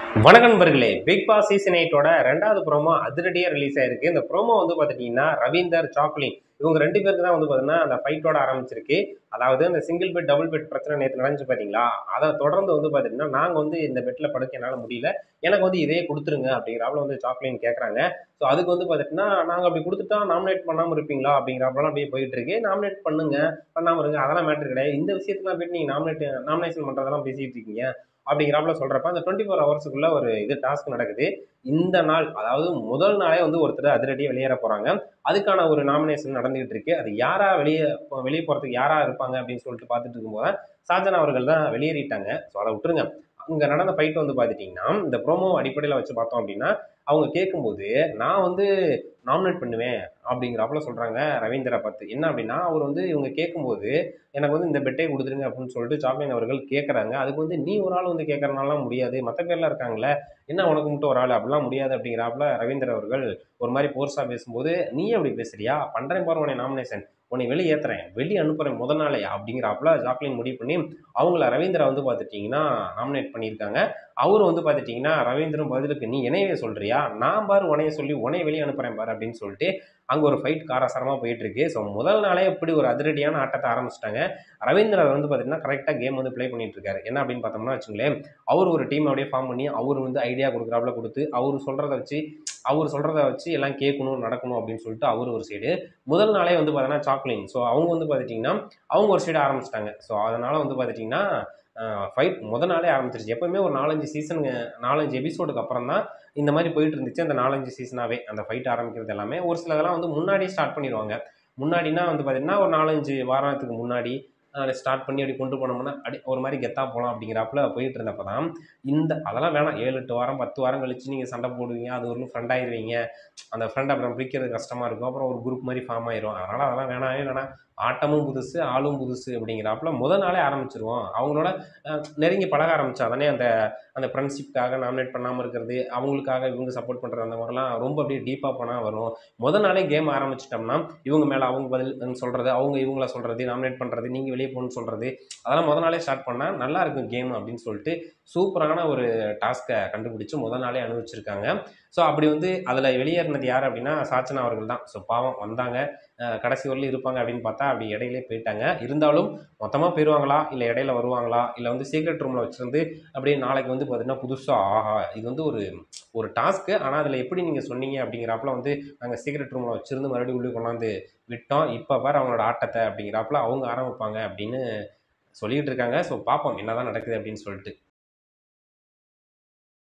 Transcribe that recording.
வணக்கம் நண்பர்களே big Boss season எயிட்டோட ரெண்டாவது ப்ரோமோ அதிரடியாக ரிலீஸ் ஆயிருக்கு இந்த ப்ரோமோ வந்து பார்த்துட்டிங்கன்னா ரவீந்தர் சாக்லின் இவங்க ரெண்டு பேருக்கு தான் வந்து பார்த்தீங்கன்னா அந்த ஃபைட்டோட ஆரம்பிச்சிருக்கு அதாவது அந்த சிங்கிள் பெட் டபுள் பெட் பிரச்சனை நேற்று நடந்துச்சு பார்த்தீங்களா அதை தொடர்ந்து வந்து பார்த்தீங்கன்னா நாங்கள் வந்து இந்த பெட்டில் படுக்க என்னால் முடியல எனக்கு வந்து இதே கொடுத்துருங்க அப்படிங்கிறாப்புல வந்து சாக்லின் கேட்குறாங்க ஸோ அதுக்கு வந்து பார்த்துட்டுனா நாங்கள் அப்படி கொடுத்துட்டா நாமினேட் பண்ணாமல் இருப்பீங்களா அப்படிங்கிறப்பெல்லாம் அப்படியே போயிட்டு இருக்கு நாமினேட் பண்ணுங்க பண்ணாமல் இருங்க அதெல்லாம் மேட்ரு கிடையாது இந்த விஷயத்துலாம் போயிட்டு நீங்கள் நாமினேட் நாமினேஷன் பண்ணுறதெல்லாம் பேசிகிட்டு இருக்கீங்க அப்படிங்கிறாப்புல சொல்கிறப்ப அந்த டுவெண்ட்டி ஃபோர் ஹவர்ஸுக்குள்ள ஒரு இது டாஸ்க் நடக்குது இந்த நாள் அதாவது முதல் நாளே வந்து ஒருத்தர் அதிரடியாக வெளியேற போகிறாங்க அதுக்கான ஒரு நாமினேஷன் நடந்துகிட்டு இருக்கு அது யாரா வெளியே வெளியே போகிறதுக்கு யாரா இருப்பாங்க அப்படின்னு சொல்லிட்டு பார்த்துட்டு இருக்கும்போது சாஜனா அவர்கள் தான் வெளியேறிட்டாங்க ஸோ அதை விட்டுருங்க அங்கே நடந்த ஃபைட் வந்து பார்த்துட்டிங்கன்னா இந்த ப்ரோமோ அடிப்படையில் வச்சு பார்த்தோம் அப்படின்னா அவங்க கேட்கும்போது நான் வந்து நாமினேட் பண்ணுவேன் அப்படிங்கிறப்பல சொல்கிறாங்க ரவீந்திரா பார்த்து என்ன அப்படின்னா அவர் வந்து இவங்க கேட்கும்போது எனக்கு வந்து இந்த பெட்டே கொடுத்துருங்க அப்படின்னு சொல்லிட்டு சாக்லின் அவர்கள் கேட்குறாங்க அதுக்கு வந்து நீ ஒரு ஆள் வந்து கேட்கறனாலாம் முடியாது மற்ற பேர்லாம் இருக்காங்களே என்ன உனக்கு மட்டும் ஒரு ஆள் அப்படிலாம் முடியாது அப்படிங்கிறாப்புல ரவீந்திர அவர்கள் ஒரு மாதிரி போர்ஸாக பேசும்போது நீ அப்படி பேசுறியா பண்ணுறேன் பாரு உன்னை நாமினேஷன் உன்னை வெளியே ஏற்றுறேன் வெளியே அனுப்புகிறேன் முத நாளே அப்படிங்கிறாப்புல ஜாக்லின் முடிவு பண்ணி அவங்கள ரவீந்திரா வந்து பார்த்துட்டிங்கன்னா நாமினேட் பண்ணியிருக்காங்க அவர் வந்து பார்த்துட்டிங்கன்னா ரவீந்திரன் பதிலுக்கு நீ இணையவே சொல்கிறியா நான் பாரு உனைய சொல்லி உனைய வெளியே அனுப்புகிறேன் பாரு அப்படின்னு சொல்லிட்டு அங்கே ஒரு ஃபைட் காரசாரமாக போயிட்டு இருக்கு ஸோ முதல் நாளே இப்படி ஒரு அதிரடியான ஆட்டத்தை ஆரம்பிச்சிட்டாங்க ரவீந்திரா வந்து பார்த்தீங்கன்னா கரெக்டாக கேம் வந்து ப்ளே பண்ணிட்டு இருக்காரு என்ன அப்படின்னு பார்த்தோம்னா வச்சுங்களேன் அவர் ஒரு டீம் அப்படியே ஃபார்ம் பண்ணி அவர் வந்து ஐடியா கொடுக்குறாப்புல கொடுத்து அவர் சொல்கிறத வச்சு அவர் சொல்கிறத வச்சு எல்லாம் கேட்கணும் நடக்கணும் அப்படின்னு சொல்லிட்டு அவர் ஒரு சைடு முதல் நாளே வந்து பார்த்தீங்கன்னா சாக்லின் ஸோ அவங்க வந்து பார்த்துட்டிங்கன்னா அவங்க ஒரு சைடு ஆரம்பிச்சிட்டாங்க ஸோ அதனால் வந்து பார்த்துட்டிங்கன்னா ஃபைட் முத நாளே ஆரம்பிச்சிருச்சு எப்போவுமே ஒரு நாலஞ்சு சீசனுங்க நாலஞ்சு எபிசோடுக்கு அப்புறம் தான் இந்த மாதிரி போயிட்டு இருந்துச்சு அந்த நாலஞ்சு சீசனாகவே அந்த ஃபைட் ஆரம்பிக்கிறது எல்லாமே ஒரு சிலதெல்லாம் வந்து முன்னாடியே ஸ்டார்ட் பண்ணிடுவாங்க முன்னாடினா வந்து பார்த்திங்கன்னா ஒரு நாலஞ்சு வாரத்துக்கு முன்னாடி ஸ்டார்ட் பண்ணி அப்படி கொண்டு போனோம்னா அப்படி ஒரு மாதிரி கெத்தா போகலாம் அப்படிங்கிறப்பல போயிட்டு இருந்தப்போ தான் இந்த அதெல்லாம் வேணாம் ஏழு எட்டு வாரம் பத்து வாரம் கழிச்சு நீங்கள் சண்டை போடுவீங்க அது ஒரு ஃப்ரெண்ட் ஆயிடுவீங்க அந்த ஃப்ரெண்ட் அப்புறம் பிரிக்கிறது கஷ்டமாக இருக்கும் அப்புறம் ஒரு குரூப் மாதிரி ஃபார்ம் ஆயிரும் அதனால் அதெல்லாம் வேணாமே வேணாம் ஆட்டமும் புதுசு ஆளும் புதுசு அப்படிங்கிறப்பல முதல் நாளே ஆரம்பிச்சிருவோம் அவங்களோட அஹ், நெருங்கி பழக ஆரம்பிச்சா தானே அந்த அந்த ஃப்ரெண்ட்ஷிப்காக நாமினேட் பண்ணாமல் இருக்கிறது அவங்களுக்காக இவங்க சப்போர்ட் பண்ணுறது அந்த மாதிரிலாம் ரொம்ப அப்படியே டீப்பாக போனால் வரும் முத நாளே கேம் ஆரம்பிச்சிட்டோம்னா இவங்க மேலே அவங்க பதில் சொல்கிறது அவங்க இவங்கள சொல்கிறது நாமினேட் பண்ணுறது நீங்கள் வெளியே போகணும்னு சொல்கிறது அதெல்லாம் முத நாளே ஸ்டார்ட் பண்ணால் நல்லா இருக்கும் கேம் அப்படின்னு சொல்லிட்டு சூப்பரான ஒரு டாஸ்க்கை கண்டுபிடிச்சு முத நாளே அனுபவிச்சிருக்காங்க ஸோ அப்படி வந்து அதில் வெளியேறினது யார் அப்படின்னா சாச்சனா அவர்கள் தான் ஸோ பாவம் வந்தாங்க அஹ் கடைசி வரலையும் இருப்பாங்க அப்படின்னு பார்த்தா அப்படி இடையிலே போயிட்டாங்க இருந்தாலும் மொத்தமாக போயிடுவாங்களா இல்லை இடையில வருவாங்களா இல்லை வந்து சீக்ரெட் ரூமில் வச்சுருந்து அப்படியே நாளைக்கு வந்து பார்த்தீங்கன்னா புதுசாக ஆஹா இது வந்து ஒரு ஒரு டாஸ்க்கு ஆனால் அதில் எப்படி நீங்கள் சொன்னீங்க அப்படிங்கிறாப்புல வந்து நாங்கள் சீக்ரெட் ரூமில் வச்சுருந்து மறுபடியும் உள்ளே கொண்டாந்து விட்டோம் இப்போ பாரு அவங்களோட ஆட்டத்தை அப்படிங்கிறாப்புல அவங்க ஆரம்பிப்பாங்க அப்படின்னு சொல்லிட்டு இருக்காங்க ஸோ பார்ப்போம் என்னதான் நடக்குது அப்படின்னு சொல்லிட்டு